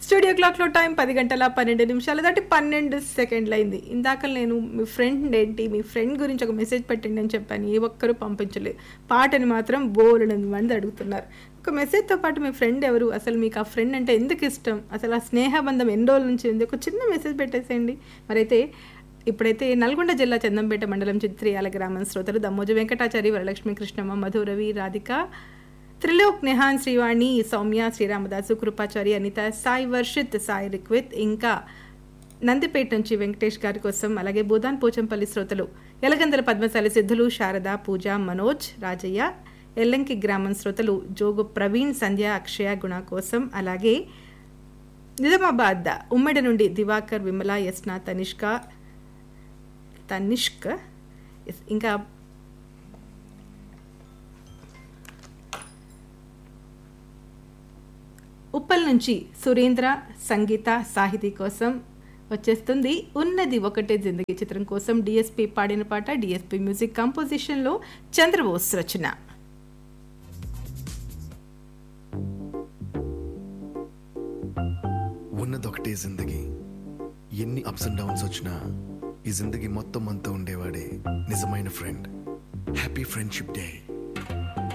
studio క్లాక్లో time పది గంటల పన్నెండు నిమిషాలు దాటి పన్నెండు సెకండ్లు అయింది ఇందాక నేను మీ ఫ్రెండ్ ఏంటి మీ ఫ్రెండ్ గురించి ఒక మెసేజ్ పెట్టండి అని చెప్పాను ఏ ఒక్కరు పంపించలేదు పాటని మాత్రం బోలెడు మంది అడుగుతున్నారు ఒక మెసేజ్తో పాటు మీ ఫ్రెండ్ ఎవరు అసలు మీకు ఆ ఫ్రెండ్ అంటే ఎందుకు ఇష్టం అసలు ఆ స్నేహబంధం ఎన్ని రోజుల నుంచి ఉంది ఒక చిన్న మెసేజ్ పెట్టేసేయండి మరైతే ఇప్పుడైతే నల్గొండ జిల్లా చందంపేట మండలం చిత్రియాల గ్రామం శ్రోతలు దమ్మోజు వెంకటాచారి వరలక్ష్మి కృష్ణమ్మ మధురవి రాధిక త్రిలోక్ నెహాన్ శ్రీవాణి సౌమ్య శ్రీరామదాసు కృపాచారి అనిత సాయి వర్షిత్ సాయి రిక్విత్ ఇంకా నందిపేట నుంచి వెంకటేష్ గారి కోసం అలాగే భూదాన్ పోచంపల్లి శ్రోతలు ఎలగందల పద్మశాలి సిద్ధులు శారద పూజ మనోజ్ రాజయ్య ఎల్లంకి గ్రామం శ్రోతలు జోగు ప్రవీణ్ సంధ్య అక్షయ గుణ కోసం అలాగే నిజామాబాద్ ఉమ్మడి నుండి దివాకర్ విమల యస్నా తనిష్క తనిష్క్ ఇంకా ఉప్పల్ నుంచి సురేంద్ర సంగీత సాహితీ కోసం వచ్చేస్తుంది ఉన్నది ఒకటే జిందగీ చిత్రం కోసం డిఎస్పి పాడిన పాట డిఎస్పి మ్యూజిక్ కంపోజిషన్లో చంద్రబోస్ రచన ఉన్నదొకటే జిందగీ ఎన్ని అప్స్ అండ్ డౌన్స్ వచ్చినా ఈ జిందగీ మొత్తం అంతా ఉండేవాడే నిజమైన ఫ్రెండ్ హ్యాపీ ఫ్రెండ్షిప్ డే